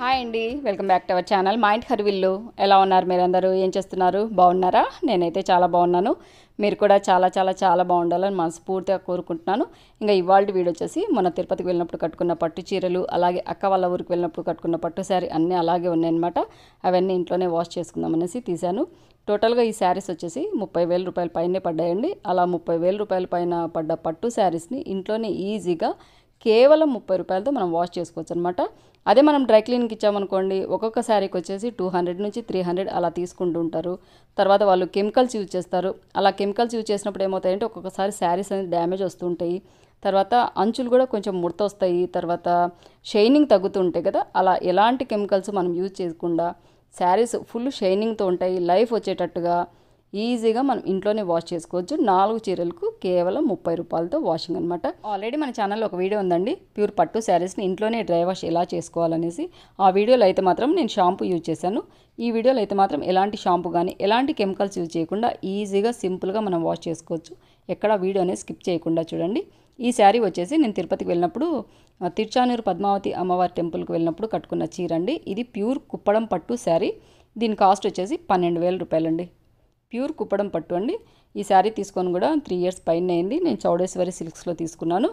Hi అండి welcome back to our channel mind హర్విల్లు ఎలా ఉన్నారు మీరందరూ ఏం చేస్తున్నారు బాగున్నారా నేనైతే చాలా బాగున్నాను మీరు కూడా చాలా చాలా చాలా బాగుండాలని మనస్ఫూర్తిగా కోరుకుంటున్నాను ఇంకా ఇవాళ వీడియో వచ్చేసి మన తిరుపతికి వెళ్ళినప్పుడు కట్టుకున్న పట్టు చీరలు అలాగే అక్క వాళ్ళ ఊరికి వెళ్ళినప్పుడు కట్టుకున్న పట్టు శారీ అన్నీ అలాగే ఉన్నాయన్నమాట అవన్నీ ఇంట్లోనే వాష్ చేసుకుందాం అనేసి తీశాను టోటల్గా ఈ శారీస్ వచ్చేసి ముప్పై వేల రూపాయల పైనే పడ్డాయండి అలా ముప్పై వేల రూపాయల పైన పడ్డ పట్టు శారీస్ని ఇంట్లోనే ఈజీగా కేవలం ముప్పై రూపాయలతో మనం వాష్ చేసుకోవచ్చు అనమాట అదే మనం డ్రై క్లీన్కి ఇచ్చామనుకోండి ఒక్కొక్క శారీకి వచ్చేసి టూ హండ్రెడ్ నుంచి త్రీ హండ్రెడ్ అలా తీసుకుంటూ ఉంటారు తర్వాత వాళ్ళు కెమికల్స్ యూజ్ చేస్తారు అలా కెమికల్స్ యూజ్ చేసినప్పుడు ఏమవుతాయంటే ఒక్కొక్కసారి శారీస్ అనేది డ్యామేజ్ వస్తుంటాయి తర్వాత అంచులు కూడా కొంచెం ముడత వస్తాయి తర్వాత షైనింగ్ తగ్గుతూ ఉంటాయి కదా అలా ఎలాంటి కెమికల్స్ మనం యూజ్ చేయకుండా శారీస్ ఫుల్ షైనింగ్తో ఉంటాయి లైఫ్ వచ్చేటట్టుగా ఈజీగా మనం ఇంట్లోనే వాష్ చేసుకోవచ్చు నాలుగు చీరలకు కేవలం ముప్పై రూపాయలతో వాషింగ్ అనమాట ఆల్రెడీ మన ఛానల్లో ఒక వీడియో ఉందండి ప్యూర్ పట్టు శారీస్ని ఇంట్లోనే డ్రై వాష్ ఎలా చేసుకోవాలనేసి ఆ వీడియోలో అయితే మాత్రం నేను షాంపూ యూజ్ చేశాను ఈ వీడియోలో అయితే మాత్రం ఎలాంటి షాంపూ కానీ ఎలాంటి కెమికల్స్ యూజ్ చేయకుండా ఈజీగా సింపుల్గా మనం వాష్ చేసుకోవచ్చు ఎక్కడ వీడియో అనేది స్కిప్ చేయకుండా చూడండి ఈ శారీ వచ్చేసి నేను తిరుపతికి వెళ్ళినప్పుడు ఆ, తిరుచానూరు పద్మావతి అమ్మవారి టెంపుల్కి వెళ్ళినప్పుడు కట్టుకున్న చీర అండి ఇది ప్యూర్ కుప్పడం పట్టు శారీ దీని కాస్ట్ వచ్చేసి పన్నెండు వేల రూపాయలండి ప్యూర్ కుప్పడం పట్టు అండి ఈ శారీ తీసుకొని కూడా త్రీ ఇయర్స్ పైన అయింది నేను చౌడేశ్వరి సిల్క్స్లో తీసుకున్నాను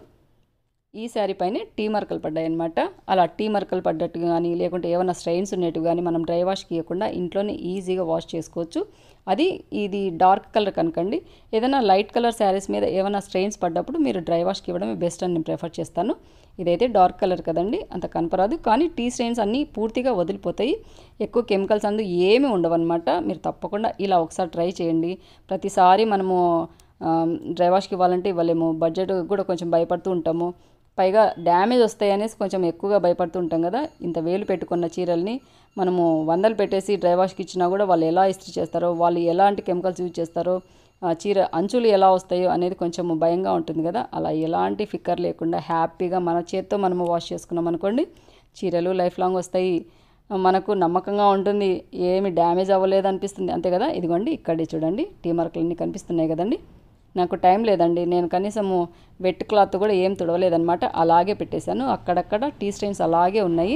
ఈ శారీ పైన టీ మరకలు పడ్డాయి అనమాట అలా టీ మరకలు పడ్డట్టు కానీ లేకుంటే ఏమైనా స్ట్రెయిన్స్ ఉన్నట్టు కానీ మనం డ్రై వాష్కి ఇవ్వకుండా ఇంట్లోనే ఈజీగా వాష్ చేసుకోవచ్చు అది ఇది డార్క్ కలర్ కనుకండి ఏదైనా లైట్ కలర్ శారీస్ మీద ఏమైనా స్ట్రెయిన్స్ పడ్డప్పుడు మీరు డ్రై వాష్కి ఇవ్వడమే బెస్ట్ అని నేను ప్రిఫర్ చేస్తాను ఇదైతే డార్క్ కలర్ కదండి అంత కనపరాదు కానీ టీ స్ట్రెయిన్స్ అన్నీ పూర్తిగా వదిలిపోతాయి ఎక్కువ కెమికల్స్ అందు ఏమీ ఉండవన్నమాట మీరు తప్పకుండా ఇలా ఒకసారి ట్రై చేయండి ప్రతిసారి మనము ఆ, డ్రై వాష్కి ఇవ్వాలంటే ఇవ్వలేము బడ్జెట్ కూడా కొంచెం భయపడుతూ ఉంటాము పైగా డ్యామేజ్ వస్తాయి అనేసి కొంచెం ఎక్కువగా భయపడుతూ ఉంటాం కదా ఇంత వేలు పెట్టుకున్న చీరల్ని మనము వందలు పెట్టేసి డ్రై వాష్కి ఇచ్చినా కూడా వాళ్ళు ఎలా ఇస్త్రీ చేస్తారో వాళ్ళు ఎలాంటి కెమికల్స్ యూజ్ చేస్తారో ఆ చీర అంచులు ఎలా వస్తాయో అనేది కొంచెం భయంగా ఉంటుంది కదా అలా ఎలాంటి ఫిక్కర్ లేకుండా హ్యాపీగా మన చేత్తో మనము వాష్ చేసుకున్నాం అనుకోండి చీరలు లైఫ్ లాంగ్ వస్తాయి మనకు నమ్మకంగా ఉంటుంది ఏమి డ్యామేజ్ అవ్వలేదు అనిపిస్తుంది అంతే కదా ఇదిగోండి ఇక్కడే చూడండి టీ మార్కులన్నీ కనిపిస్తున్నాయి కదండి నాకు టైం లేదండి నేను కనీసము వెట్ క్లాత్ కూడా ఏం తుడవలేదన్నమాట అలాగే పెట్టేశాను అక్కడక్కడ టీ స్టైన్స్ అలాగే ఉన్నాయి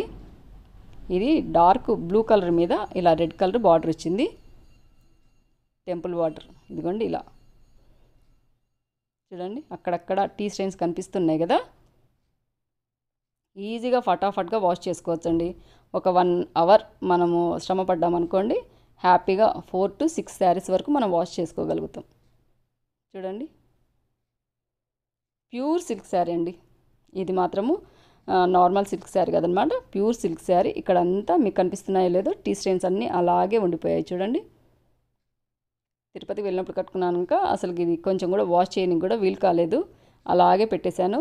ఇది డార్క్ బ్లూ కలర్ మీద ఇలా రెడ్ కలర్ బార్డర్ వచ్చింది టెంపుల్ వాటర్ ఇదిగోండి ఇలా చూడండి అక్కడక్కడ టీ స్టైన్స్ కనిపిస్తున్నాయి కదా ఈజీగా ఫటాఫట్గా వాష్ చేసుకోవచ్చండి ఒక వన్ అవర్ మనము శ్రమ పడ్డామనుకోండి హ్యాపీగా ఫోర్ టు సిక్స్ శారీస్ వరకు మనం వాష్ చేసుకోగలుగుతాం చూడండి ప్యూర్ సిల్క్ శారీ అండి ఇది మాత్రము ఆ, నార్మల్ సిల్క్ శారీ కదనమాట ప్యూర్ సిల్క్ శారీ ఇక్కడ అంతా మీకు కనిపిస్తున్నాయో లేదో టీ స్టైన్స్ అన్నీ అలాగే ఉండిపోయాయి చూడండి తిరుపతి వెళ్ళినప్పుడు కట్టుకున్నాక అసలు ఇది కొంచెం కూడా వాష్ చేయడానికి కూడా వీలు కాలేదు అలాగే పెట్టేశాను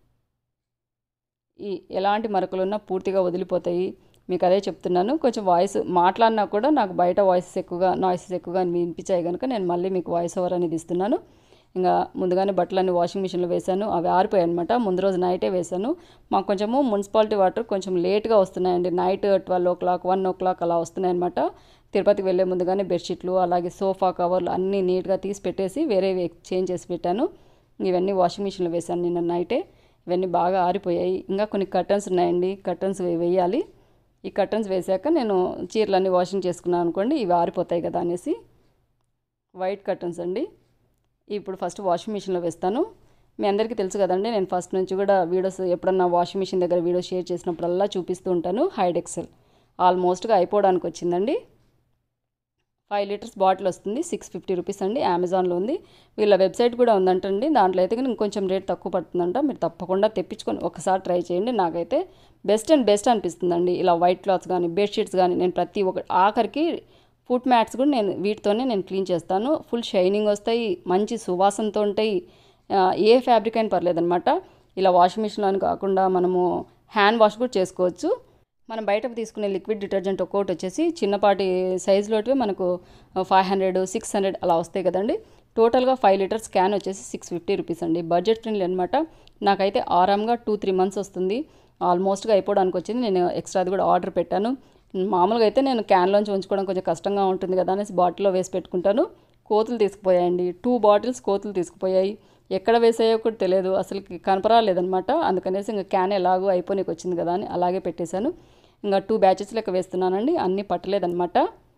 ఈ ఎలాంటి మరకలు ఉన్నా పూర్తిగా వదిలిపోతాయి మీకు అదే చెప్తున్నాను కొంచెం వాయిస్ మాట్లాడినా కూడా నాకు బయట వాయిసెస్ ఎక్కువగా నాయిసెస్ ఎక్కువగా వినిపించాయి కనుక నేను మళ్ళీ మీకు వాయిస్ ఓవర్ అనేది ఇస్తున్నాను ఇంకా ముందుగానే బట్టలన్నీ వాషింగ్ మిషన్లో వేశాను అవి ఆరిపోయాయి అనమాట ముందు రోజు నైటే వేశాను మాకు కొంచెము మున్సిపాలిటీ వాటర్ కొంచెం లేట్గా వస్తున్నాయండి night twelve o'clock one o'clock అలా వస్తున్నాయి అనమాట తిరుపతికి వెళ్ళే ముందుగానే బెడ్షీట్లు అలాగే సోఫా కవర్లు అన్నీ నీట్గా తీసి పెట్టేసి వేరేవి చేంజ్ చేసి పెట్టాను ఇవన్నీ వాషింగ్ మిషన్లో వేశాను నిన్న నైటే ఇవన్నీ బాగా ఆరిపోయాయి ఇంకా కొన్ని కర్టన్స్ ఉన్నాయండి కర్టన్స్ వేయాలి ఈ కర్టన్స్ వేసాక నేను చీరలన్నీ వాషింగ్ చేసుకున్నాను అనుకోండి ఇవి ఆరిపోతాయి కదా అనేసి వైట్ కర్టన్స్ అండి ఇప్పుడు ఫస్ట్ వాషింగ్ మిషన్లో వేస్తాను మీ అందరికీ తెలుసు కదండి నేను ఫస్ట్ నుంచి కూడా వీడియోస్ ఎప్పుడన్నా వాషింగ్ మిషన్ దగ్గర వీడియో షేర్ చేసినప్పుడల్లా చూపిస్తూ ఉంటాను హైడ్ ఎక్సెల్ ఆల్మోస్ట్గా అయిపోవడానికి వచ్చిందండి ఫైవ్ లీటర్స్ బాటిల్ వస్తుంది సిక్స్ ఫిఫ్టీ రూపీస్ అండి అమెజాన్లో ఉంది వీళ్ళ వెబ్సైట్ కూడా ఉందంటండి దాంట్లో అయితే కానీ ఇంకొంచెం రేట్ తక్కువ పడుతుందంట మీరు తప్పకుండా తెప్పించుకొని ఒకసారి ట్రై చేయండి నాకైతే బెస్ట్ అండ్ బెస్ట్ అనిపిస్తుందండి ఇలా వైట్ క్లాత్స్ కానీ బెడ్షీట్స్ కానీ నేను ప్రతి ఒక్క ఆఖరికి ఫుట్ మ్యాట్స్ కూడా నేను వీటితోనే నేను క్లీన్ చేస్తాను ఫుల్ షైనింగ్ వస్తాయి మంచి సువాసనతో ఉంటాయి ఆ, ఏ ఫ్యాబ్రిక్ అయినా పర్లేదనమాట ఇలా వాషింగ్ మిషన్లో అని కాకుండా మనము హ్యాండ్ వాష్ కూడా చేసుకోవచ్చు మనం బయట తీసుకునే లిక్విడ్ డిటర్జెంట్ ఒక్కొక్కటి వచ్చేసి చిన్నపాటి సైజులోటివి మనకు ఫైవ్ హండ్రెడ్ సిక్స్ హండ్రెడ్ అలా వస్తాయి కదండి టోటల్గా ఫైవ్ లీటర్స్ క్యాన్ వచ్చేసి సిక్స్ ఫిఫ్టీ రూపీస్ అండి బడ్జెట్ ఫ్రెండ్లీ అనమాట నాకైతే ఆరాంగా టూ త్రీ మంత్స్ వస్తుంది ఆల్మోస్ట్గా అయిపోవడానికి వచ్చింది నేను ఎక్స్ట్రాది కూడా ఆర్డర్ పెట్టాను మామూలుగా అయితే నేను క్యాన్లోంచి ఉంచుకోవడం కొంచెం కష్టంగా ఉంటుంది కదా అనేసి బాటిల్లో వేసి పెట్టుకుంటాను కోతులు తీసుకుపోయాయండి టూ బాటిల్స్ కోతులు తీసుకుపోయాయి ఎక్కడ వేసాయో కూడా తెలియదు అసలు కనపరాలేదనమాట అందుకనేసి ఇంకా క్యాన్ ఎలాగో అయిపోయినకి వచ్చింది కదా అని అలాగే పెట్టేశాను ఇంకా టూ బ్యాచెస్ లెక్క వేస్తున్నానండి అన్నీ పట్టలేదన్నమాట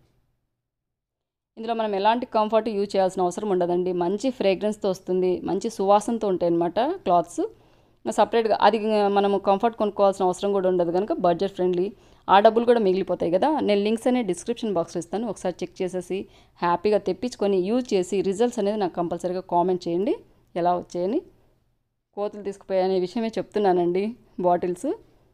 ఇందులో మనం ఎలాంటి కంఫర్ట్ యూజ్ చేయాల్సిన అవసరం ఉండదండి మంచి ఫ్రేగ్రెన్స్తో వస్తుంది మంచి సువాసనతో ఉంటాయి అన్నమాట క్లాత్స్ సపరేట్గా అది మనము కంఫర్ట్ కొనుక్కోవాల్సిన అవసరం కూడా ఉండదు కనుక బడ్జెట్ ఫ్రెండ్లీ ఆ డబ్బులు కూడా మిగిలిపోతాయి కదా నేను లింక్స్ అనేది డిస్క్రిప్షన్ బాక్స్లో ఇస్తాను ఒకసారి చెక్ చేసేసి హ్యాపీగా తెప్పించుకొని యూజ్ చేసి రిజల్ట్స్ అనేది నాకు కంపల్సరీగా కామెంట్ చేయండి ఎలా వచ్చాయని కోతులు తీసుకుపోయాయనే విషయమే చెప్తున్నానండి బాటిల్స్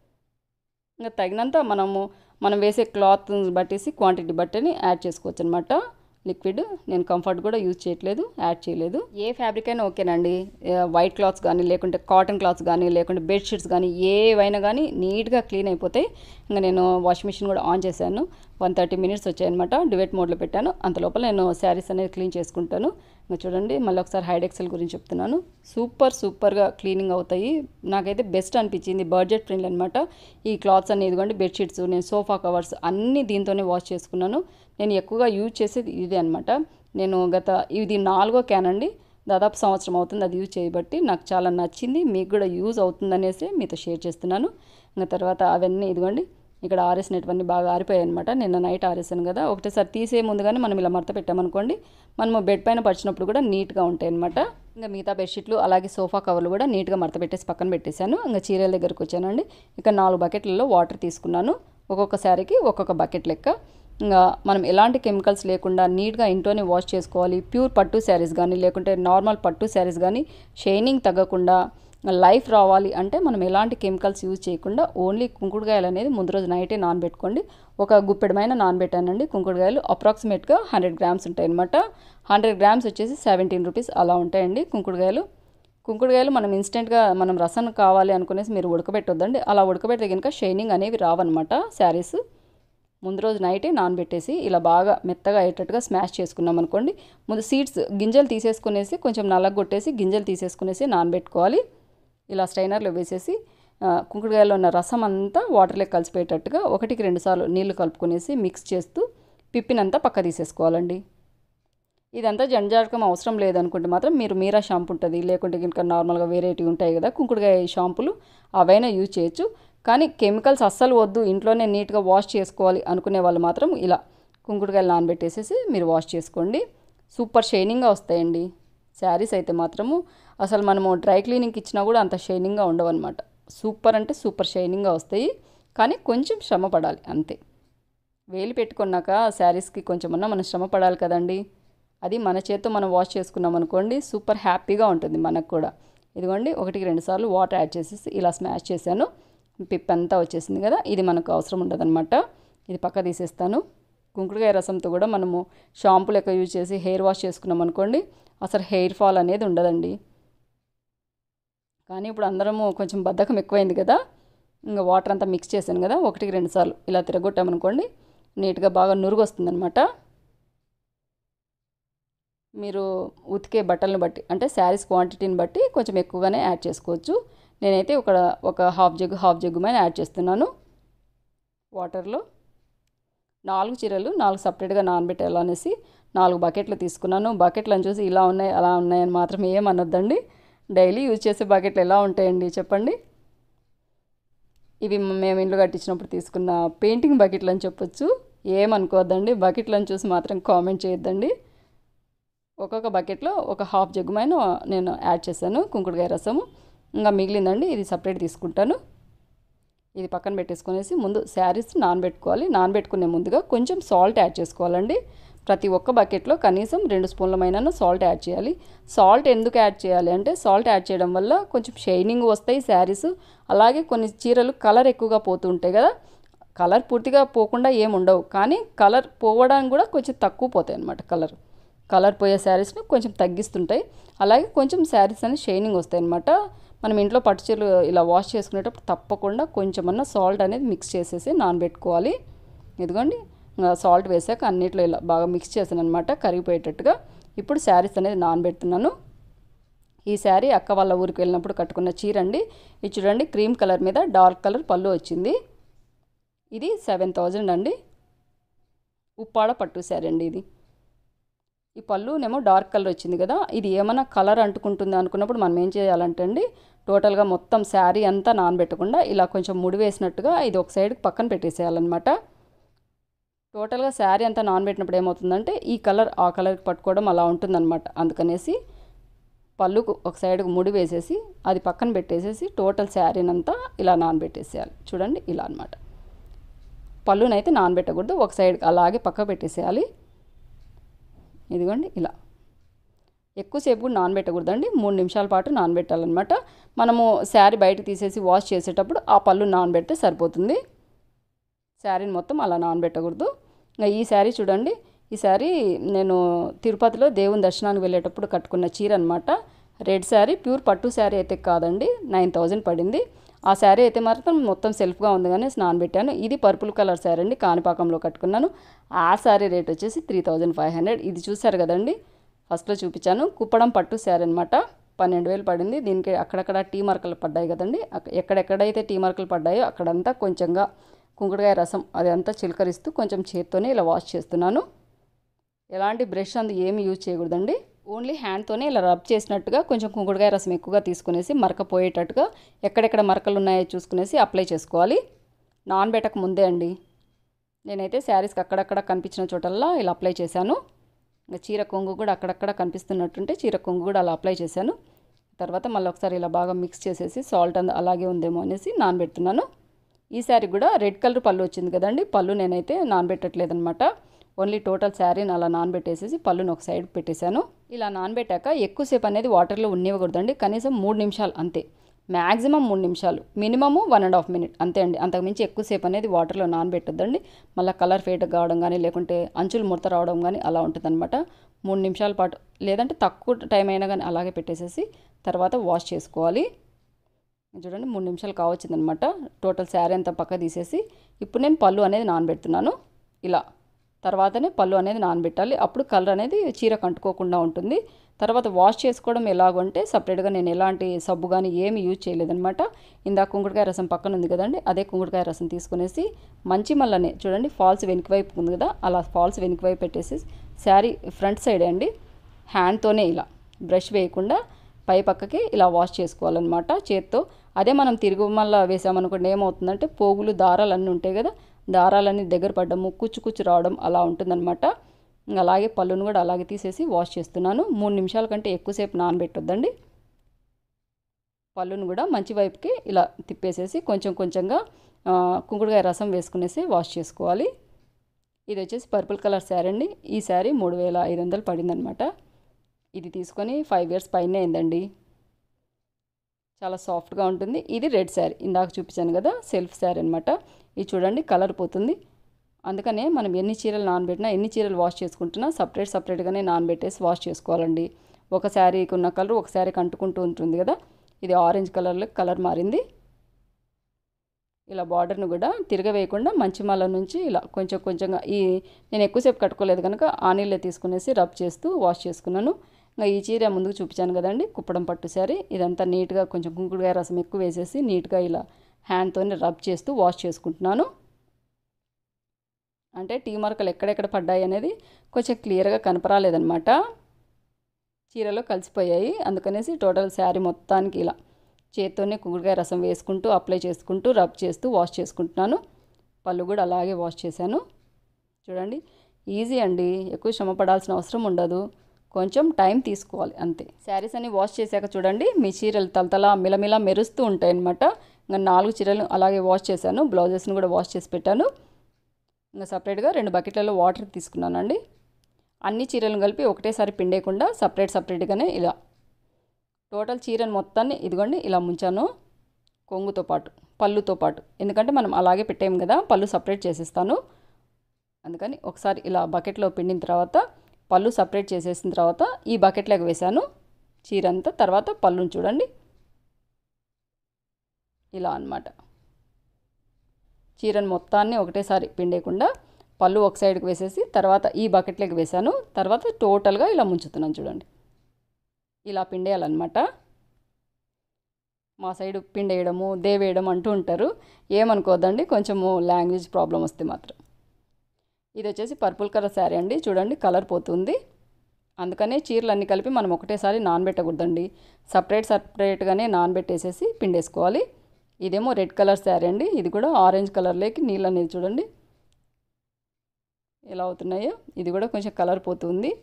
ఇంకా తగినంత మనము మనం వేసే క్లాత్ బట్టేసి క్వాంటిటీ బట్టని యాడ్ చేసుకోవచ్చు అనమాట లిక్విడ్ నేను కంఫర్ట్ కూడా యూజ్ చేయట్లేదు యాడ్ చేయలేదు ఏ ఫ్యాబ్రిక్ అయినా ఓకేనండి వైట్ క్లాత్స్ కానీ లేకుంటే కాటన్ క్లాత్స్ కానీ లేకుంటే బెడ్షీట్స్ కానీ ఏవైనా కానీ నీట్గా క్లీన్ అయిపోతాయి ఇంకా నేను వాషింగ్ మిషన్ కూడా ఆన్ చేశాను వన్ థర్టీ మినిట్స్ వచ్చాయన్నమాట డివైట్ మోడ్లో పెట్టాను అంత లోపల నేను శారీస్ అనేది క్లీన్ చేసుకుంటాను ఇంకా చూడండి మళ్ళీ ఒకసారి హైడ్ ఎక్సెల్ గురించి చెప్తున్నాను సూపర్ సూపర్గా క్లీనింగ్ అవుతాయి నాకైతే బెస్ట్ అనిపించింది బడ్జెట్ ఫ్రెండ్లీ అనమాట ఈ క్లాత్స్ అనేది ఇదిగోండి బెడ్షీట్స్ నేను సోఫా కవర్స్ అన్నీ దీంతోనే వాష్ చేసుకున్నాను నేను ఎక్కువగా యూజ్ చేసేది ఇదే అనమాట నేను గత ఇది నాలుగో క్యాన్ అండి దాదాపు సంవత్సరం అవుతుంది అది యూజ్ చేయబట్టి నాకు చాలా నచ్చింది మీకు కూడా యూజ్ అవుతుందనేసి మీతో షేర్ చేస్తున్నాను ఇంకా తర్వాత అవన్నీ ఇదిగోండి ఇక్కడ ఆరేసినటువన్నీ బాగా ఆరిపోయాయి అనమాట నిన్న నైట్ ఆరేసాను కదా ఒకటేసారి తీసే ముందుగానే మనం ఇలా మడత పెట్టామనుకోండి మనము బెడ్ పైన పరిచినప్పుడు కూడా నీట్గా ఉంటాయి అనమాట ఇంకా మిగతా బెడ్షీట్లు అలాగే సోఫా కవర్లు కూడా నీట్గా మడత పెట్టేసి పక్కన పెట్టేశాను ఇంకా చీరల దగ్గరకు వచ్చానండి ఇక నాలుగు బకెట్లలో వాటర్ తీసుకున్నాను ఒక్కొక్క శారీకి ఒక్కొక్క బకెట్ లెక్క ఇంకా మనం ఎలాంటి కెమికల్స్ లేకుండా నీట్గా ఇంట్లోనే వాష్ చేసుకోవాలి ప్యూర్ పట్టు శారీస్ కానీ లేకుంటే నార్మల్ పట్టు శారీస్ కానీ షైనింగ్ తగ్గకుండా లైఫ్ రావాలి అంటే మనం ఎలాంటి కెమికల్స్ యూజ్ చేయకుండా ఓన్లీ కుంకుడుకాయలు అనేది ముందు రోజు నైటే నానబెట్టుకోండి ఒక గుప్పెడమైన నానబెట్టానండి కుంకుడుకాయలు అప్రాక్సిమేట్గా హండ్రెడ్ గ్రామ్స్ ఉంటాయి అనమాట హండ్రెడ్ గ్రామ్స్ వచ్చేసి సెవెంటీన్ రూపీస్ అలా ఉంటాయండి కుంకుడుకాయలు కుంకుడుకాయలు మనం ఇన్స్టెంట్గా మనం రసం కావాలి అనుకునేసి మీరు ఉడకబెట్టొద్దండి అలా ఉడకబెడితే కనుక షైనింగ్ అనేవి రావన్నమాట శారీస్ ముందు రోజు నైటే నానబెట్టేసి ఇలా బాగా మెత్తగా అయ్యేటట్టుగా స్మాష్ చేసుకున్నాం అనుకోండి ముందు సీడ్స్ గింజలు తీసేసుకునేసి కొంచెం నల్లగొట్టేసి గింజలు తీసేసుకునేసి నానబెట్టుకోవాలి ఇలా స్ట్రైనర్లో వేసేసి కుంకుడుకాయలో ఉన్న రసం అంతా వాటర్లో కలిసిపోయేటట్టుగా ఒకటికి రెండు సార్లు నీళ్లు కలుపుకునేసి మిక్స్ చేస్తూ పిప్పినంతా పక్క తీసేసుకోవాలండి ఇదంతా జంజాటకం అవసరం లేదనుకుంటే మాత్రం మీరు మీరా షాంపూ ఉంటుంది లేకుంటే కనుక నార్మల్గా వేరేటివి ఉంటాయి కదా కుంకుడుకాయ షాంపులు అవైనా యూజ్ చేయొచ్చు కానీ కెమికల్స్ అస్సలు వద్దు ఇంట్లోనే నీట్గా వాష్ చేసుకోవాలి అనుకునే వాళ్ళు మాత్రం ఇలా కుంకుడుకాయలు నానబెట్టేసేసి మీరు వాష్ చేసుకోండి సూపర్ షైనింగ్గా వస్తాయండి శారీస్ అయితే మాత్రము అసలు మనము డ్రై క్లీనింగ్కి ఇచ్చినా కూడా అంత షైనింగ్గా ఉండవన్నమాట సూపర్ అంటే సూపర్ షైనింగ్గా వస్తాయి కానీ కొంచెం శ్రమ పడాలి అంతే వేలు పెట్టుకున్నాక శారీస్కి కొంచెమన్నా మనం శ్రమ పడాలి కదండి అది మన చేత్తో మనం వాష్ చేసుకున్నాం అనుకోండి సూపర్ హ్యాపీగా ఉంటుంది మనకు కూడా ఇదిగోండి ఒకటికి రెండు సార్లు వాటర్ యాడ్ చేసేసి ఇలా స్మాష్ చేశాను పిప్ అంతా వచ్చేసింది కదా ఇది మనకు అవసరం ఉండదన్నమాట ఇది పక్క తీసేస్తాను కుంకుడుకాయ రసంతో కూడా మనము షాంపూ లెక్క యూజ్ చేసి హెయిర్ వాష్ చేసుకున్నాం అనుకోండి అసలు హెయిర్ ఫాల్ అనేది ఉండదండి కానీ ఇప్పుడు అందరము కొంచెం బద్ధకం ఎక్కువైంది కదా ఇంకా వాటర్ అంతా మిక్స్ చేశాను కదా ఒకటికి రెండు సార్లు ఇలా తిరగొట్టామనుకోండి నీట్గా బాగా నురుగు వస్తుందన్నమాట మీరు ఉతికే బట్టలను బట్టి అంటే శారీస్ క్వాంటిటీని బట్టి కొంచెం ఎక్కువగానే యాడ్ చేసుకోవచ్చు నేనైతే ఒక ఒక హాఫ్ జగ్ హాఫ్ జగ్గు మీద యాడ్ చేస్తున్నాను వాటర్లో నాలుగు చీరలు నాలుగు సపరేట్గా నానబెట్టాలనేసి నాలుగు బకెట్లు తీసుకున్నాను బకెట్లను చూసి ఇలా ఉన్నాయి అలా ఉన్నాయని మాత్రం ఏమనొద్దండి డైలీ యూజ్ చేసే బకెట్లు ఎలా ఉంటాయండి చెప్పండి ఇవి మేము ఇంట్లో కట్టించినప్పుడు తీసుకున్న పెయింటింగ్ బకెట్లు అని చెప్పొచ్చు ఏమనుకోవద్దండి బకెట్లను చూసి మాత్రం కామెంట్ చేయొద్దండి ఒక్కొక్క బకెట్లో ఒక హాఫ్ జగ్గుమైన నేను యాడ్ చేశాను కుంకుడుకాయ రసము ఇంకా మిగిలిందండి ఇది సపరేట్ తీసుకుంటాను ఇది పక్కన పెట్టేసుకునేసి ముందు శారీస్ నానబెట్టుకోవాలి నానబెట్టుకునే ముందుగా కొంచెం సాల్ట్ యాడ్ చేసుకోవాలండి ప్రతి ఒక్క బకెట్లో కనీసం రెండు స్పూన్లమైన సాల్ట్ యాడ్ చేయాలి సాల్ట్ ఎందుకు యాడ్ చేయాలి అంటే సాల్ట్ యాడ్ చేయడం వల్ల కొంచెం షైనింగ్ వస్తాయి శారీస్ అలాగే కొన్ని చీరలు కలర్ ఎక్కువగా పోతూ ఉంటాయి కదా కలర్ పూర్తిగా పోకుండా ఏమి ఉండవు కానీ కలర్ పోవడానికి కూడా కొంచెం తక్కువ పోతాయి అన్నమాట కలర్ కలర్ పోయే శారీస్ని కొంచెం తగ్గిస్తుంటాయి అలాగే కొంచెం శారీస్ అనేది షైనింగ్ వస్తాయి అన్నమాట మనం ఇంట్లో పట్టు చీరలు ఇలా వాష్ చేసుకునేటప్పుడు తప్పకుండా కొంచెమన్నా సాల్ట్ అనేది మిక్స్ చేసేసి నానబెట్టుకోవాలి ఇదిగోండి సాల్ట్ వేసాక అన్నిట్లో ఇలా బాగా మిక్స్ చేశాను అనమాట కరిగిపోయేటట్టుగా ఇప్పుడు శారీస్ అనేది నానబెడుతున్నాను ఈ శారీ అక్క వాళ్ళ ఊరికి వెళ్ళినప్పుడు కట్టుకున్న చీర అండి ఇది చూడండి క్రీమ్ కలర్ మీద డార్క్ కలర్ పళ్ళు వచ్చింది ఇది సెవెన్ థౌజండ్ అండి ఉప్పాడ పట్టు శారీ అండి ఇది ఈ పళ్ళునేమో డార్క్ కలర్ వచ్చింది కదా ఇది ఏమైనా కలర్ అంటుకుంటుంది అనుకున్నప్పుడు మనం ఏం చేయాలంటే అండి టోటల్గా మొత్తం శారీ అంతా నానబెట్టకుండా ఇలా కొంచెం ముడి వేసినట్టుగా ఇది ఒక సైడ్ పక్కన పెట్టేసేయాలన్నమాట టోటల్గా శారీ అంతా నానబెట్టినప్పుడు ఏమవుతుందంటే ఈ కలర్ ఆ కలర్కి పట్టుకోవడం అలా ఉంటుందన్నమాట అందుకనేసి పళ్ళుకు ఒక సైడ్కి ముడి వేసేసి అది పక్కన పెట్టేసేసి టోటల్ శారీని అంతా ఇలా నానబెట్టేసేయాలి చూడండి ఇలా అనమాట పళ్ళునైతే నానబెట్టకూడదు ఒక సైడ్ అలాగే పక్క పెట్టేసేయాలి ఇదిగోండి ఇలా ఎక్కువసేపు కూడా నానబెట్టకూడదండి మూడు నిమిషాల పాటు నానబెట్టాలన్నమాట మనము శారీ బయట తీసేసి వాష్ చేసేటప్పుడు ఆ పళ్ళు నానబెడితే సరిపోతుంది శారీని మొత్తం అలా నానబెట్టకూడదు ఇంకా ఈ శారీ చూడండి ఈ శారీ నేను తిరుపతిలో దేవుని దర్శనానికి వెళ్ళేటప్పుడు కట్టుకున్న చీర అనమాట రెడ్ శారీ ప్యూర్ పట్టు శారీ అయితే కాదండి నైన్ థౌజండ్ పడింది ఆ శారీ అయితే మాత్రం మొత్తం సెల్ఫ్గా ఉంది కానీ నానబెట్టాను ఇది పర్పుల్ కలర్ శారీ అండి కాణిపాకంలో కట్టుకున్నాను ఆ శారీ రేట్ వచ్చేసి త్రీ థౌజండ్ ఫైవ్ హండ్రెడ్ ఇది చూసారు కదండి ఫస్ట్లో చూపించాను కుప్పడం పట్టు శారీ అనమాట పన్నెండు వేలు పడింది దీనికి అక్కడక్కడ టీ మార్కలు పడ్డాయి కదండి అక్క- ఎక్కడెక్కడైతే టీ మార్కలు పడ్డాయో అక్కడంతా కొంచెంగా కుంకుడుకాయ రసం అది అంతా చిలకరిస్తూ కొంచెం చేత్తోనే ఇలా వాష్ చేస్తున్నాను ఎలాంటి బ్రష్ అందు ఏమి యూజ్ చేయకూడదండి ఓన్లీ హ్యాండ్తోనే ఇలా రబ్ చేసినట్టుగా కొంచెం కుంకుడుకాయ రసం ఎక్కువగా తీసుకునేసి మరక పోయేటట్టుగా ఎక్కడెక్కడ మరకలు ఉన్నాయో చూసుకునేసి అప్లై చేసుకోవాలి నానబెట్టక ముందే అండి నేనైతే శారీస్కి అక్కడక్కడ కనిపించిన చోటల్లా ఇలా అప్లై చేశాను ఇంకా చీర కొంగు కూడా అక్కడక్కడ కనిపిస్తున్నట్టుంటే చీర కొంగు కూడా అలా అప్లై చేశాను తర్వాత మళ్ళీ ఒకసారి ఇలా బాగా మిక్స్ చేసేసి సాల్ట్ అంద అలాగే ఉందేమో అనేసి నానబెడుతున్నాను ఈ శారీ కూడా రెడ్ కలర్ పళ్ళు వచ్చింది కదండి పళ్ళు నేనైతే నానబెట్టట్లేదు అనమాట ఓన్లీ టోటల్ శారీని అలా నానబెట్టేసేసి పళ్ళుని ఒక సైడ్ పెట్టేశాను ఇలా నానబెట్టాక ఎక్కువసేపు అనేది వాటర్లో ఉన్నివ్వకూడదండి కనీసం మూడు నిమిషాలు అంతే మ్యాక్సిమం మూడు నిమిషాలు minimum one and half minute అంతే అండి అంతకుమించి ఎక్కువసేపు అనేది వాటర్లో నానబెట్టొద్దండి మళ్ళీ కలర్ ఫేడ్ కావడం కానీ లేకుంటే అంచులు ముడత రావడం కానీ అలా ఉంటుందన్నమాట మూడు నిమిషాల పాటు లేదంటే తక్కువ టైం అయినా కానీ అలాగే పెట్టేసేసి తర్వాత వాష్ చేసుకోవాలి చూడండి మూడు నిమిషాలు కావచ్చిందనమాట టోటల్ శారీ అంతా పక్క తీసేసి ఇప్పుడు నేను పళ్ళు అనేది నానబెడుతున్నాను ఇలా తర్వాతనే పళ్ళు అనేది నానబెట్టాలి అప్పుడు కలర్ అనేది చీరకు అంటుకోకుండా ఉంటుంది తర్వాత వాష్ చేసుకోవడం ఎలాగంటే సపరేట్గా నేను ఎలాంటి సబ్బు కానీ ఏమి యూజ్ చేయలేదనమాట ఇందాక కుంకుడుకాయ రసం పక్కన ఉంది కదండి అదే కుంకుడుకాయ రసం తీసుకునేసి మంచి మల్లనే చూడండి ఫాల్స్ వెనుక వైపు ఉంది కదా అలా ఫాల్స్ వెనుక వైపు పెట్టేసి శారీ ఫ్రంట్ సైడే అండి హ్యాండ్తోనే ఇలా బ్రష్ వేయకుండా పై పక్కకి ఇలా వాష్ చేసుకోవాలన్నమాట చేత్తో అదే మనం తిరుగు మళ్ళా వేసామనుకోండి ఏమవుతుందంటే పోగులు దారాలు అన్నీ ఉంటాయి కదా దారాలన్నీ దగ్గర పడ్డము కుచ్చు కుచ్చు రావడం అలా ఉంటుందన్నమాట ఇంకా అలాగే పళ్ళును కూడా అలాగే తీసేసి వాష్ చేస్తున్నాను మూడు నిమిషాల కంటే ఎక్కువసేపు నానబెట్టొద్దండి పళ్ళును కూడా మంచి వైపుకి ఇలా తిప్పేసేసి కొంచెం కొంచెంగా ఆ, కుంకుడుకాయ రసం వేసుకునేసి వాష్ చేసుకోవాలి ఇది వచ్చేసి పర్పుల్ కలర్ శారీ అండి ఈ శారీ మూడు వేల ఐదు వందలు పడిందనమాట ఇది తీసుకొని ఫైవ్ ఇయర్స్ పైనే అయిందండి చాలా సాఫ్ట్గా ఉంటుంది ఇది రెడ్ శారీ ఇందాక చూపించాను కదా సెల్ఫ్ శారీ అనమాట ఇది చూడండి కలర్ పోతుంది అందుకనే మనం ఎన్ని చీరలు నానబెట్టినా ఎన్ని చీరలు వాష్ చేసుకుంటున్నా సపరేట్ సపరేట్గానే నానబెట్టేసి వాష్ చేసుకోవాలండి ఒక శారీకి ఉన్న కలర్ ఒక శారీకి అంటుకుంటూ ఉంటుంది కదా ఇది ఆరెంజ్ కలర్లో కలర్ మారింది ఇలా బార్డర్ను కూడా తిరగవేయకుండా మంచి మల్ల నుంచి ఇలా కొంచెం కొంచెంగా ఈ నేను ఎక్కువసేపు కట్టుకోలేదు కనుక ఆ నీళ్ళే తీసుకునేసి రబ్ చేస్తూ వాష్ చేసుకున్నాను ఇంకా ఈ చీర ముందుకు చూపించాను కదండి కుప్పడం పట్టు శారీ ఇదంతా నీట్గా కొంచెం కుంకుడుకాయ రసం ఎక్కువ వేసేసి నీట్గా ఇలా హ్యాండ్తోనే రబ్ చేస్తూ వాష్ చేసుకుంటున్నాను అంటే టీ మార్కలు ఎక్కడెక్కడ పడ్డాయి అనేది కొంచెం క్లియర్గా కనపరాలేదనమాట చీరలో కలిసిపోయాయి అందుకనేసి టోటల్ శారీ మొత్తానికి ఇలా చేత్తోనే కుంకుడుకాయ రసం వేసుకుంటూ అప్లై చేసుకుంటూ రబ్ చేస్తూ వాష్ చేసుకుంటున్నాను పళ్ళు కూడా అలాగే వాష్ చేశాను చూడండి ఈజీ అండి ఎక్కువ శ్రమ పడాల్సిన అవసరం ఉండదు కొంచెం టైం తీసుకోవాలి అంతే శారీస్ అన్ని వాష్ చేశాక చూడండి మీ చీరలు తలతల మిలమిల మెరుస్తూ ఉంటాయి అనమాట ఇంకా నాలుగు చీరలు అలాగే వాష్ చేశాను బ్లౌజెస్ని కూడా వాష్ చేసి పెట్టాను ఇంకా సపరేట్గా రెండు బకెట్లలో వాటర్ తీసుకున్నానండి అన్ని చీరలను కలిపి ఒకటేసారి పిండేయకుండా సపరేట్ సపరేట్గానే ఇలా టోటల్ చీరను మొత్తాన్ని ఇదిగోండి ఇలా ముంచాను కొంగుతో పాటు పళ్ళుతో పాటు ఎందుకంటే మనం అలాగే పెట్టాము కదా పళ్ళు సపరేట్ చేసేస్తాను అందుకని ఒకసారి ఇలా బకెట్లో పిండిన తర్వాత పళ్ళు సపరేట్ చేసేసిన తర్వాత ఈ బకెట్లోకి వేశాను చీర అంతా తర్వాత పళ్ళుని చూడండి ఇలా అన్నమాట చీరను మొత్తాన్ని ఒకటేసారి పిండేయకుండా పళ్ళు ఒక సైడ్కి వేసేసి తర్వాత ఈ బకెట్లోకి వేశాను తర్వాత టోటల్గా ఇలా ముంచుతున్నాను చూడండి ఇలా పిండేయాలన్నమాట మా సైడ్ పిండేయడము దేవేయడం అంటూ ఉంటారు ఏమనుకోవద్దండి కొంచెము లాంగ్వేజ్ ప్రాబ్లం వస్తే మాత్రం ఇది వచ్చేసి పర్పుల్ కలర్ శారీ అండి చూడండి కలర్ పోతుంది అందుకనే చీరలు అన్నీ కలిపి మనం ఒకటేసారి నానబెట్టకూడదండి సపరేట్ సపరేట్గానే నానబెట్టేసేసి పిండేసుకోవాలి ఇదేమో రెడ్ కలర్ శారీ అండి ఇది కూడా ఆరెంజ్ కలర్లోకి నీళ్ళు అనేది చూడండి ఎలా అవుతున్నాయో ఇది కూడా కొంచెం కలర్ పోతుంది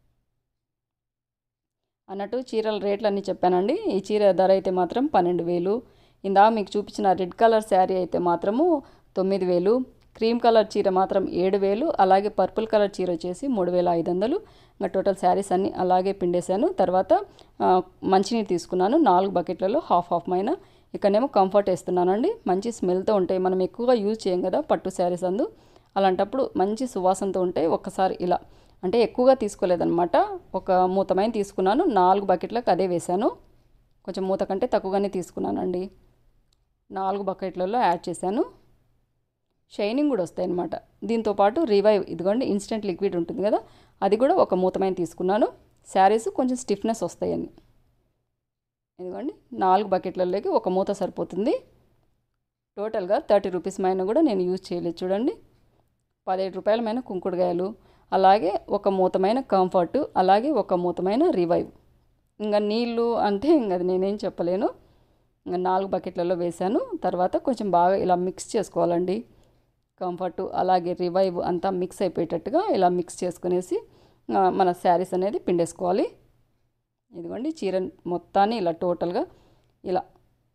అన్నట్టు చీరల రేట్లు అన్నీ చెప్పానండి ఈ చీర ధర అయితే మాత్రం పన్నెండు వేలు ఇందా మీకు చూపించిన రెడ్ కలర్ శారీ అయితే మాత్రము తొమ్మిది వేలు క్రీమ్ కలర్ చీర మాత్రం ఏడు వేలు అలాగే పర్పుల్ కలర్ చీర వచ్చేసి మూడు వేల ఐదు వందలు ఇంకా టోటల్ శారీస్ అన్నీ అలాగే పిండేశాను తర్వాత ఆ, మంచినీరు తీసుకున్నాను నాలుగు బకెట్లలో హాఫ్ హాఫ్ మైన ఇక్కడనేమో కంఫర్ట్ వేస్తున్నానండి మంచి స్మెల్తో ఉంటాయి మనం ఎక్కువగా యూజ్ చేయం కదా పట్టు శారీస్ అందు అలాంటప్పుడు మంచి సువాసనతో ఉంటాయి ఒక్కసారి ఇలా అంటే ఎక్కువగా తీసుకోలేదన్నమాట ఒక మూతమైన తీసుకున్నాను నాలుగు బకెట్లకు అదే వేశాను కొంచెం మూత కంటే తక్కువగానే తీసుకున్నానండి నాలుగు బకెట్లలో యాడ్ చేశాను షైనింగ్ కూడా వస్తాయి అన్నమాట దీంతో పాటు రివైవ్ ఇదిగోండి ఇన్స్టెంట్ లిక్విడ్ ఉంటుంది కదా అది కూడా ఒక మూతమైన తీసుకున్నాను శారీస్ కొంచెం స్టిఫ్నెస్ వస్తాయని ఇదిగోండి నాలుగు బకెట్లలోకి ఒక మూత సరిపోతుంది టోటల్గా థర్టీ రూపీస్ మైన కూడా నేను యూజ్ చేయలేదు చూడండి పదిహేడు రూపాయలమైన కుంకుడుగాయలు అలాగే ఒక మూతమైన కంఫర్ట్ అలాగే ఒక మూతమైన రివైవ్ ఇంకా నీళ్ళు అంటే ఇంకా అది నేనేం చెప్పలేను ఇంకా నాలుగు బకెట్లలో వేశాను తర్వాత కొంచెం బాగా ఇలా మిక్స్ చేసుకోవాలండి కంఫర్ట్ అలాగే రివైవ్ అంతా మిక్స్ అయిపోయేటట్టుగా ఇలా మిక్స్ చేసుకునేసి ఆ, మన శారీస్ అనేది పిండేసుకోవాలి ఇదిగోండి చీర మొత్తాన్ని ఇలా టోటల్గా ఇలా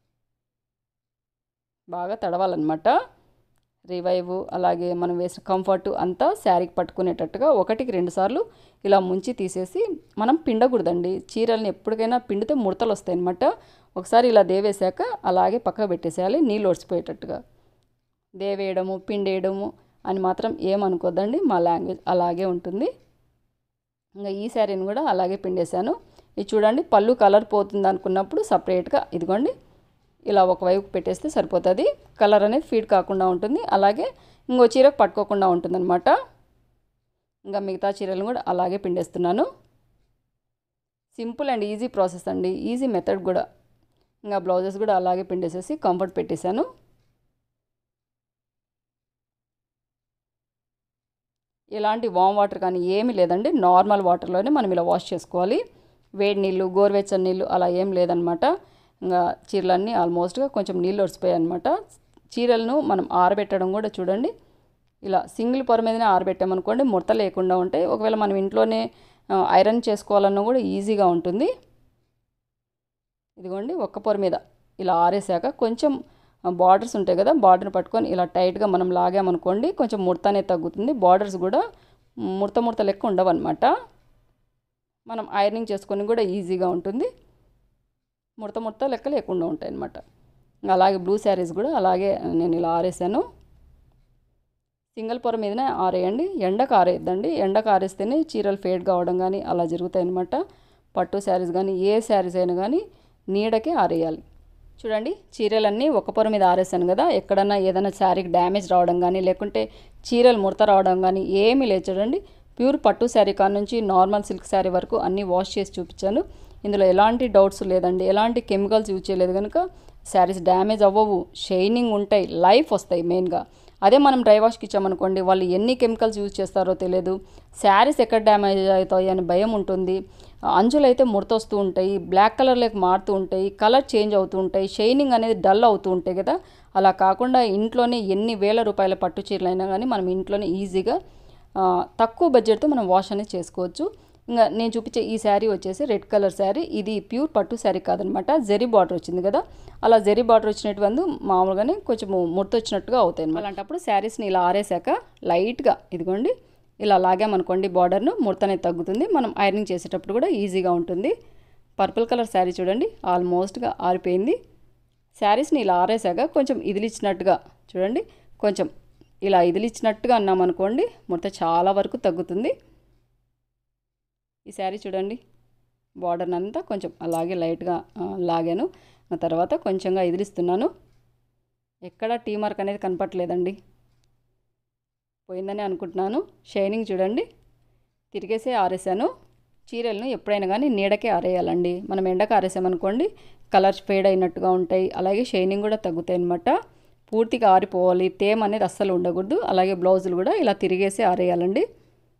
బాగా తడవాలన్నమాట రివైవ్ అలాగే మనం వేసిన కంఫర్ట్ అంతా శారీకి పట్టుకునేటట్టుగా ఒకటికి రెండు సార్లు ఇలా ముంచి తీసేసి మనం పిండకూడదండి చీరల్ని ఎప్పటికైనా పిండితే ముడతలు వస్తాయి అన్నమాట ఒకసారి ఇలా దేవేశాక అలాగే పక్కకు పెట్టేసేయాలి నీళ్ళు ఒడిచిపోయేటట్టుగా దేవేయడము పిండేయడము అని మాత్రం ఏమనుకోద్దండి మా లాంగ్వేజ్ అలాగే ఉంటుంది ఇంకా ఈ శారీని కూడా అలాగే పిండేశాను ఇది చూడండి పళ్ళు కలర్ పోతుంది అనుకున్నప్పుడు సపరేట్గా ఇదిగోండి ఇలా ఒకవైపు పెట్టేస్తే సరిపోతుంది కలర్ అనేది ఫీడ్ కాకుండా ఉంటుంది అలాగే ఇంకో చీరకు పట్టుకోకుండా ఉంటుందన్నమాట ఇంకా మిగతా చీరలను కూడా అలాగే పిండేస్తున్నాను సింపుల్ అండ్ ఈజీ ప్రాసెస్ అండి ఈజీ మెథడ్ కూడా ఇంకా బ్లౌజెస్ కూడా అలాగే పిండేసేసి కంఫర్ట్ పెట్టేశాను ఎలాంటి వామ్ వాటర్ కానీ ఏమీ లేదండి నార్మల్ వాటర్లోనే మనం ఇలా వాష్ చేసుకోవాలి వేడి నీళ్ళు గోరువెచ్చని నీళ్ళు అలా ఏం లేదనమాట ఇంకా చీరలన్నీ ఆల్మోస్ట్గా కొంచెం నీళ్ళు ఒడిసిపోయాయి అనమాట చీరలను మనం ఆరబెట్టడం కూడా చూడండి ఇలా సింగిల్ పొర మీదనే ఆరబెట్టామనుకోండి ముడత లేకుండా ఉంటాయి ఒకవేళ మనం ఇంట్లోనే ఆ, ఐరన్ చేసుకోవాలన్నా కూడా ఈజీగా ఉంటుంది ఇదిగోండి ఒక్క పొర మీద ఇలా ఆరేసాక కొంచెం బార్డర్స్ ఉంటాయి కదా బార్డర్ని పట్టుకొని ఇలా టైట్గా మనం లాగామనుకోండి కొంచెం ముడత అనేది తగ్గుతుంది బార్డర్స్ కూడా ముడత ముడత లెక్క ఉండవు అనమాట మనం ఐరనింగ్ చేసుకొని కూడా ఈజీగా ఉంటుంది ముడత ముడత లెక్క లేకుండా ఉంటాయి అనమాట అలాగే బ్లూ శారీస్ కూడా అలాగే నేను ఇలా ఆరేసాను సింగిల్ పొర మీదనే ఆరేయండి ఎండకు ఆరేయద్దండి ఎండకు ఆరేస్తేనే చీరలు ఫేడ్ కావడం కానీ అలా జరుగుతాయి అనమాట పట్టు శారీస్ కానీ ఏ శారీస్ అయినా కానీ నీడకే ఆరేయాలి చూడండి చీరలన్నీ ఒక పొర మీద ఆరేసాను కదా ఎక్కడన్నా ఏదైనా శారీకి డ్యామేజ్ రావడం కానీ లేకుంటే చీరలు ముడత రావడం కానీ ఏమీ లేదు చూడండి ప్యూర్ పట్టు శారీ కాడ నుంచి నార్మల్ సిల్క్ శారీ వరకు అన్నీ వాష్ చేసి చూపించాను ఇందులో ఎలాంటి డౌట్స్ లేదండి ఎలాంటి కెమికల్స్ యూజ్ చేయలేదు కనుక శారీస్ డ్యామేజ్ అవ్వవు షైనింగ్ ఉంటాయి లైఫ్ వస్తాయి మెయిన్గా అదే మనం డ్రై వాష్కి ఇచ్చామనుకోండి వాళ్ళు ఎన్ని కెమికల్స్ యూజ్ చేస్తారో తెలియదు శారీస్ ఎక్కడ డ్యామేజ్ అవుతాయి అని భయం ఉంటుంది అంచులు అయితే ముడతొస్తూ ఉంటాయి బ్లాక్ కలర్లోకి మారుతూ ఉంటాయి కలర్ చేంజ్ అవుతూ ఉంటాయి షైనింగ్ అనేది డల్ అవుతూ ఉంటాయి కదా అలా కాకుండా ఇంట్లోనే ఎన్ని వేల రూపాయల పట్టు చీరలు అయినా కానీ మనం ఇంట్లోనే ఈజీగా ఆ, తక్కువ బడ్జెట్తో మనం వాష్ అనేది చేసుకోవచ్చు ఇంకా నేను చూపించే ఈ శారీ వచ్చేసి రెడ్ కలర్ శారీ ఇది ప్యూర్ పట్టు శారీ కాదనమాట జెరీ బార్డర్ వచ్చింది కదా అలా జెరీ బార్డర్ వచ్చినటువంటి మామూలుగానే కొంచెం ముడత వచ్చినట్టుగా అవుతాయి అన్నమాట. అలాంటప్పుడు శారీస్ని ఇలా ఆరేసాక లైట్గా ఇదిగోండి ఇలా లాగామనుకోండి బార్డర్ను ముడత అనేది తగ్గుతుంది మనం ఐరనింగ్ చేసేటప్పుడు కూడా ఈజీగా ఉంటుంది పర్పుల్ కలర్ శారీ చూడండి ఆల్మోస్ట్గా ఆరిపోయింది శారీస్ని ఇలా ఆరేసాక కొంచెం ఇదిలిచ్చినట్టుగా చూడండి కొంచెం ఇలా ఇదిలిచ్చినట్టుగా అన్నామనుకోండి ముడత చాలా వరకు తగ్గుతుంది ఈ శారీ చూడండి బార్డర్ అంతా కొంచెం అలాగే లైట్గా ఆ, లాగాను ఆ తర్వాత కొంచెంగా ఎదిరిస్తున్నాను ఎక్కడ టీ మార్క్ అనేది కనపట్లేదండి పోయిందని అనుకుంటున్నాను షైనింగ్ చూడండి తిరిగేసే ఆరేసాను చీరలను ఎప్పుడైనా కానీ నీడకే ఆరేయాలండి మనం ఎండకు ఆరేసామనుకోండి కలర్స్ ఫేడ్ అయినట్టుగా ఉంటాయి అలాగే షైనింగ్ కూడా తగ్గుతాయి అన్నమాట పూర్తిగా ఆరిపోవాలి తేమ అనేది అస్సలు ఉండకూడదు అలాగే బ్లౌజులు కూడా ఇలా తిరిగేసి ఆరేయాలండి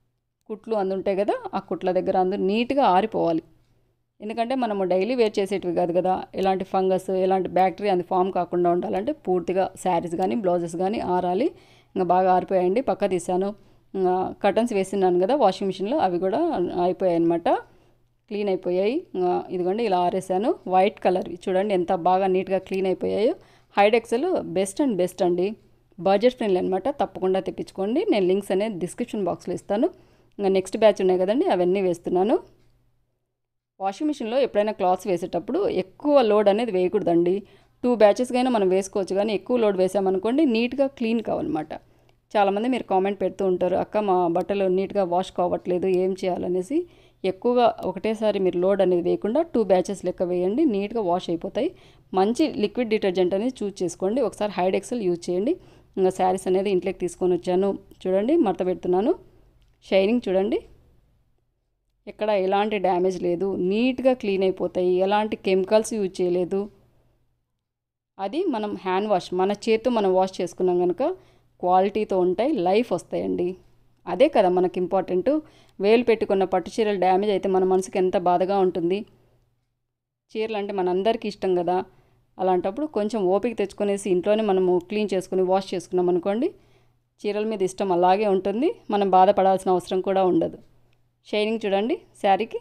కుట్లు అందుంటాయి కదా ఆ కుట్ల దగ్గర అందు నీట్గా ఆరిపోవాలి ఎందుకంటే మనము డైలీ వేర్ చేసేటివి కాదు కదా ఎలాంటి ఫంగస్ ఎలాంటి బ్యాక్టీరియా అది ఫామ్ కాకుండా ఉండాలంటే పూర్తిగా శారీస్ కానీ బ్లౌజెస్ కానీ ఆరాలి ఇంకా బాగా ఆరిపోయాయండి పక్క తీసాను కటన్స్ వేసినాను కదా వాషింగ్ మిషన్లో అవి కూడా అయిపోయాయి అనమాట క్లీన్ అయిపోయాయి ఇంకా ఇదిగోండి ఇలా ఆరేసాను వైట్ కలర్ చూడండి ఎంత బాగా నీట్గా క్లీన్ అయిపోయాయో హైడెక్సెల్ బెస్ట్ అండ్ బెస్ట్ అండి బడ్జెట్ ఫ్రెండ్లీ అనమాట తప్పకుండా తెప్పించుకోండి నేను లింక్స్ అనేది డిస్క్రిప్షన్ బాక్స్లో ఇస్తాను ఇంకా నెక్స్ట్ బ్యాచ్ ఉన్నాయి కదండి అవన్నీ వేస్తున్నాను వాషింగ్ మిషన్లో ఎప్పుడైనా క్లాత్స్ వేసేటప్పుడు ఎక్కువ లోడ్ అనేది వేయకూడదండి టూ బ్యాచెస్గా అయినా మనం వేసుకోవచ్చు కానీ ఎక్కువ లోడ్ వేసామనుకోండి నీట్గా క్లీన్ కావాలన్నమాట చాలామంది మీరు కామెంట్ పెడుతూ ఉంటారు అక్క మా బట్టలు నీట్గా వాష్ కావట్లేదు ఏం చేయాలనేసి ఎక్కువగా ఒకటేసారి మీరు లోడ్ అనేది వేయకుండా టూ బ్యాచెస్ లెక్క వేయండి నీట్గా వాష్ అయిపోతాయి మంచి లిక్విడ్ డిటర్జెంట్ అనేది చూస్ చేసుకోండి ఒకసారి హైడ్ ఎక్సెల్ యూజ్ చేయండి ఇంకా శారీస్ అనేది ఇంట్లోకి తీసుకొని వచ్చాను చూడండి మడత పెడుతున్నాను షైనింగ్ చూడండి ఎక్కడ ఎలాంటి డ్యామేజ్ లేదు నీట్గా క్లీన్ అయిపోతాయి ఎలాంటి కెమికల్స్ యూజ్ చేయలేదు అది మనం హ్యాండ్ వాష్ మన చేత్తో మనం వాష్ చేసుకున్నాం కనుక క్వాలిటీతో ఉంటాయి లైఫ్ వస్తాయండి అదే కదా మనకి ఇంపార్టెంట్ వేలు పెట్టుకున్న పట్టు చీరలు డ్యామేజ్ అయితే మన మనసుకి ఎంత బాధగా ఉంటుంది చీరలు అంటే మనందరికీ ఇష్టం కదా అలాంటప్పుడు కొంచెం ఓపిక తెచ్చుకునేసి ఇంట్లోనే మనము క్లీన్ చేసుకుని వాష్ చేసుకున్నాం అనుకోండి చీరల మీద ఇష్టం అలాగే ఉంటుంది మనం బాధపడాల్సిన అవసరం కూడా ఉండదు షైనింగ్ చూడండి శారీకి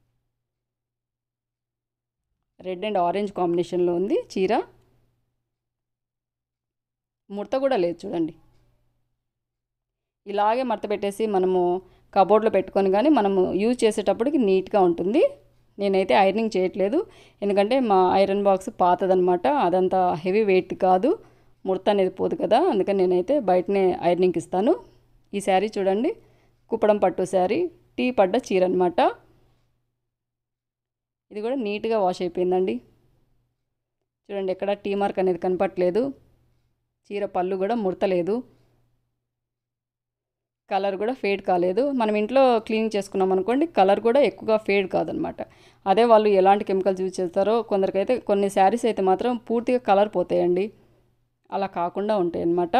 రెడ్ అండ్ ఆరెంజ్ కాంబినేషన్లో ఉంది చీర ముడత కూడా లేదు చూడండి ఇలాగే మడత పెట్టేసి మనము కబోర్డ్లో పెట్టుకొని కానీ మనము యూజ్ చేసేటప్పటికి నీట్గా ఉంటుంది నేనైతే ఐరనింగ్ చేయట్లేదు ఎందుకంటే మా ఐరన్ బాక్స్ పాతదనమాట అదంతా హెవీ వెయిట్ కాదు ముడత అనేది పోదు కదా అందుకని నేనైతే బయటనే ఐరనింగ్కి ఇస్తాను ఈ శారీ చూడండి కుప్పడం పట్టు శారీ టీ పడ్డ చీర అనమాట ఇది కూడా నీట్గా వాష్ అయిపోయిందండి చూడండి ఎక్కడ టీ మార్క్ అనేది కనపట్లేదు చీర పళ్ళు కూడా ముడతలేదు కలర్ కూడా ఫేడ్ కాలేదు మనం ఇంట్లో క్లీన్ చేసుకున్నాం అనుకోండి కలర్ కూడా ఎక్కువగా ఫేడ్ కాదనమాట అదే వాళ్ళు ఎలాంటి కెమికల్స్ యూజ్ చేస్తారో కొందరికైతే కొన్ని శారీస్ అయితే మాత్రం పూర్తిగా కలర్ పోతాయండి అలా కాకుండా ఉంటాయి అన్నమాట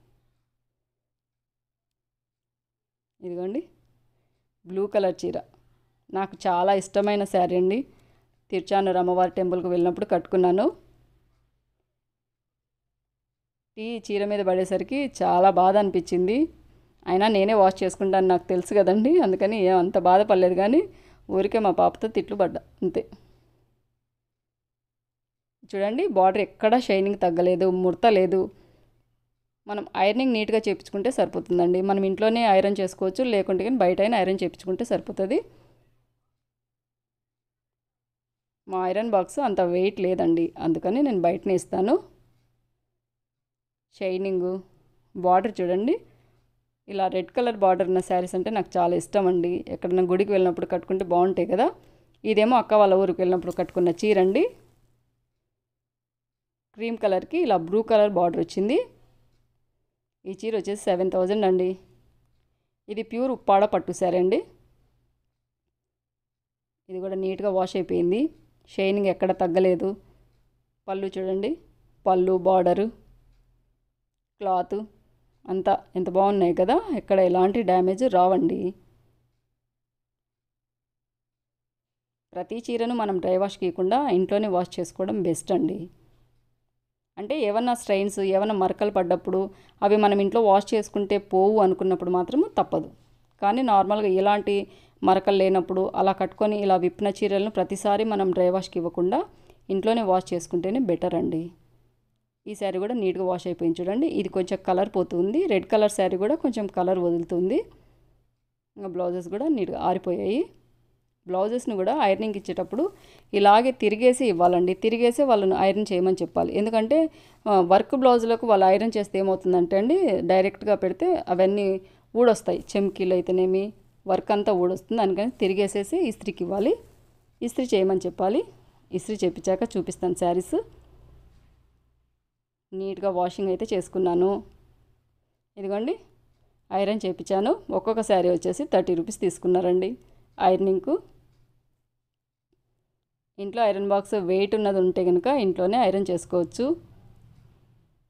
ఇదిగోండి బ్లూ కలర్ చీర నాకు చాలా ఇష్టమైన శారీ అండి తిరుచానూరు అమ్మవారి టెంపుల్కి వెళ్ళినప్పుడు కట్టుకున్నాను టీ చీర మీద పడేసరికి చాలా బాధ అనిపించింది అయినా నేనే వాష్ చేసుకుంటాను నాకు తెలుసు కదండి అందుకని ఏం అంత బాధపడలేదు కానీ ఊరికే మా పాపతో తిట్లు పడ్డా అంతే చూడండి బార్డర్ ఎక్కడా షైనింగ్ తగ్గలేదు ముడత లేదు మనం ఐరనింగ్ నీట్గా చేయించుకుంటే సరిపోతుందండి మనం ఇంట్లోనే ఐరన్ చేసుకోవచ్చు లేకుంటే కానీ బయట అయినా ఐరన్ చేయించుకుంటే సరిపోతుంది మా ఐరన్ బాక్స్ అంత వెయిట్ లేదండి అందుకని నేను బయటనే ఇస్తాను షైనింగు బార్డర్ చూడండి ఇలా రెడ్ కలర్ బార్డర్ ఉన్న శారీస్ అంటే నాకు చాలా ఇష్టం అండి ఎక్కడైనా గుడికి వెళ్ళినప్పుడు కట్టుకుంటే బాగుంటాయి కదా ఇదేమో అక్క వాళ్ళ ఊరికి వెళ్ళినప్పుడు కట్టుకున్న చీర అండి క్రీమ్ కలర్కి ఇలా బ్లూ కలర్ బార్డర్ వచ్చింది ఈ చీర వచ్చేసి సెవెన్ థౌజండ్ అండి ఇది ప్యూర్ ఉప్పాడ పట్టు శారీ అండి ఇది కూడా నీట్గా వాష్ అయిపోయింది షైనింగ్ ఎక్కడ తగ్గలేదు పళ్ళు చూడండి పళ్ళు బార్డరు క్లాత్ అంతా ఎంత బాగున్నాయి కదా ఎక్కడ ఎలాంటి డ్యామేజ్ రావండి ప్రతి చీరను మనం డ్రై వాష్ చేయకుండా ఇంట్లోనే వాష్ చేసుకోవడం బెస్ట్ అండి అంటే ఏమన్నా స్ట్రైన్స్ ఏమన్నా మరకలు పడ్డప్పుడు అవి మనం ఇంట్లో వాష్ చేసుకుంటే పోవు అనుకున్నప్పుడు మాత్రము తప్పదు కానీ నార్మల్గా ఎలాంటి మరకలు లేనప్పుడు అలా కట్టుకొని ఇలా విప్పిన చీరలను ప్రతిసారి మనం డ్రై వాష్కి ఇవ్వకుండా ఇంట్లోనే వాష్ చేసుకుంటేనే బెటర్ అండి ఈ శారీ కూడా నీట్గా వాష్ అయిపోయింది చూడండి ఇది కొంచెం కలర్ పోతుంది రెడ్ కలర్ శారీ కూడా కొంచెం కలర్ వదులుతుంది ఇంకా బ్లౌజెస్ కూడా నీట్గా ఆరిపోయాయి బ్లౌజెస్ని కూడా ఐరనింగ్ ఇచ్చేటప్పుడు ఇలాగే తిరిగేసి ఇవ్వాలండి తిరిగేసి వాళ్ళని ఐరన్ చేయమని చెప్పాలి ఎందుకంటే వర్క్ బ్లౌజులకు వాళ్ళు ఐరన్ చేస్తే ఏమవుతుందంటే అండి డైరెక్ట్గా పెడితే అవన్నీ ఊడొస్తాయి చెమ్కీలు అయితేనేమి వర్క్ అంతా ఊడొస్తుంది అందుకని తిరిగేసేసి ఇస్త్రీకి ఇవ్వాలి ఇస్త్రీ చేయమని చెప్పాలి ఇస్త్రీ చేపించాక చూపిస్తాను శారీస్ నీట్గా వాషింగ్ అయితే చేసుకున్నాను ఇదిగోండి ఐరన్ చేయించాను ఒక్కొక్క శారీ వచ్చేసి థర్టీ రూపీస్ తీసుకున్నారండి ఐరనింగ్కు ఇంట్లో ఐరన్ బాక్స్ వెయిట్ ఉన్నది ఉంటే కనుక ఇంట్లోనే ఐరన్ చేసుకోవచ్చు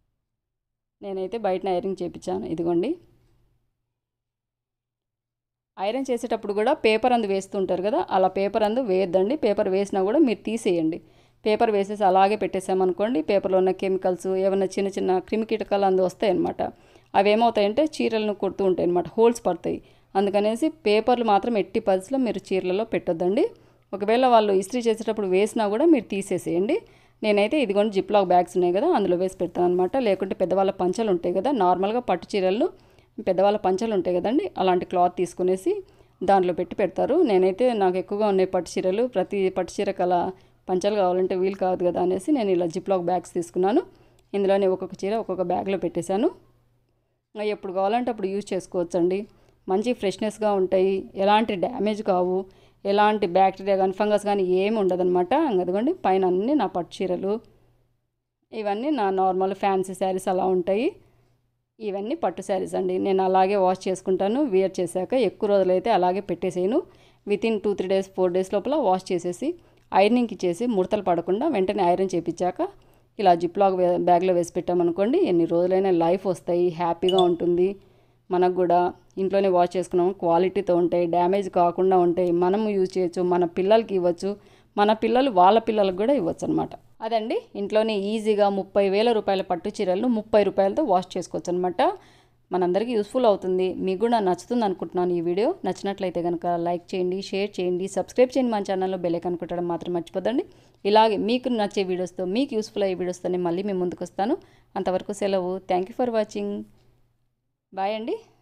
నేనైతే బయట ఐరన్ చేయించాను ఇదిగోండి ఐరన్ చేసేటప్పుడు కూడా పేపర్ అందు వేస్తుంటారు కదా అలా పేపర్ అందు వేయద్దండి పేపర్ వేసినా కూడా మీరు తీసేయండి పేపర్ వేసేసి అలాగే పెట్టేసామనుకోండి పేపర్లో ఉన్న కెమికల్స్ ఏమైనా చిన్న చిన్న క్రిమికీటకాలు అందు వస్తాయి అనమాట అవి ఏమవుతాయంటే చీరలను కొడుతూ ఉంటాయి అనమాట హోల్స్ పడతాయి అందుకనేసి పేపర్లు మాత్రం ఎట్టి పరిస్థితిలో మీరు చీరలలో పెట్టొద్దండి ఒకవేళ వాళ్ళు ఇస్త్రీ చేసేటప్పుడు వేసినా కూడా మీరు తీసేసేయండి నేనైతే ఇదిగోండి జిప్ లాక్ బ్యాగ్స్ ఉన్నాయి కదా అందులో వేసి పెడతాను అనమాట లేకుంటే పెద్దవాళ్ళ పంచలు ఉంటాయి కదా నార్మల్గా పట్టు చీరలు పెద్దవాళ్ళ పంచలు ఉంటాయి కదండి అలాంటి క్లాత్ తీసుకునేసి దాంట్లో పెట్టి పెడతారు నేనైతే నాకు ఎక్కువగా ఉన్నాయి పట్టు చీరలు ప్రతి పట్టు చీరకు అలా పంచలు కావాలంటే వీలు కాదు కదా అనేసి నేను ఇలా జిప్ లాక్ బ్యాగ్స్ తీసుకున్నాను ఇందులోనే ఒక్కొక్క చీర ఒక్కొక్క బ్యాగ్లో పెట్టేశాను ఎప్పుడు కావాలంటే అప్పుడు యూజ్ చేసుకోవచ్చండి మంచి ఫ్రెష్నెస్గా ఉంటాయి ఎలాంటి డ్యామేజ్ కావు ఎలాంటి బ్యాక్టీరియా కానీ ఫంగస్ కానీ ఏమి ఉండదన్నమాట అదిగోండి పైన అన్నీ నా పట్టు చీరలు ఇవన్నీ నా నార్మల్ ఫ్యాన్సీ శారీస్ అలా ఉంటాయి ఇవన్నీ పట్టు శారీస్ అండి నేను అలాగే వాష్ చేసుకుంటాను వేర్ చేశాక ఎక్కువ రోజులైతే అలాగే పెట్టేసేయను within two three days four days లోపల వాష్ చేసేసి ఐరనింగ్కి ఇచ్చేసి ముడతలు పడకుండా వెంటనే ఐరన్ చేపించాక ఇలా జిప్లాగ్ బ్యాగ్లో వేసి పెట్టామనుకోండి ఎన్ని రోజులైనా లైఫ్ వస్తాయి హ్యాపీగా ఉంటుంది మనకు కూడా ఇంట్లోనే వాష్ చేసుకున్నాం క్వాలిటీతో ఉంటాయి డ్యామేజ్ కాకుండా ఉంటాయి మనం యూజ్ చేయొచ్చు మన పిల్లలకి ఇవ్వచ్చు మన పిల్లలు వాళ్ళ పిల్లలకు కూడా ఇవ్వచ్చు అనమాట అదండి ఇంట్లోనే ఈజీగా ముప్పై వేల రూపాయల పట్టు చీరలను ముప్పై రూపాయలతో వాష్ చేసుకోవచ్చు అనమాట మనందరికీ యూస్ఫుల్ అవుతుంది మీకు కూడా నచ్చుతుంది అనుకుంటున్నాను ఈ వీడియో నచ్చినట్లయితే కనుక లైక్ చేయండి షేర్ చేయండి సబ్స్క్రైబ్ చేయండి మన ఛానల్లో బెల్లైక్ అనుకుంటడం మాత్రం మర్చిపోదండి ఇలాగే మీకు నచ్చే వీడియోస్తో మీకు యూస్ఫుల్ అయ్యే వీడియోస్తో మళ్ళీ మేము ముందుకు వస్తాను అంతవరకు సెలవు thank you for watching bye అండి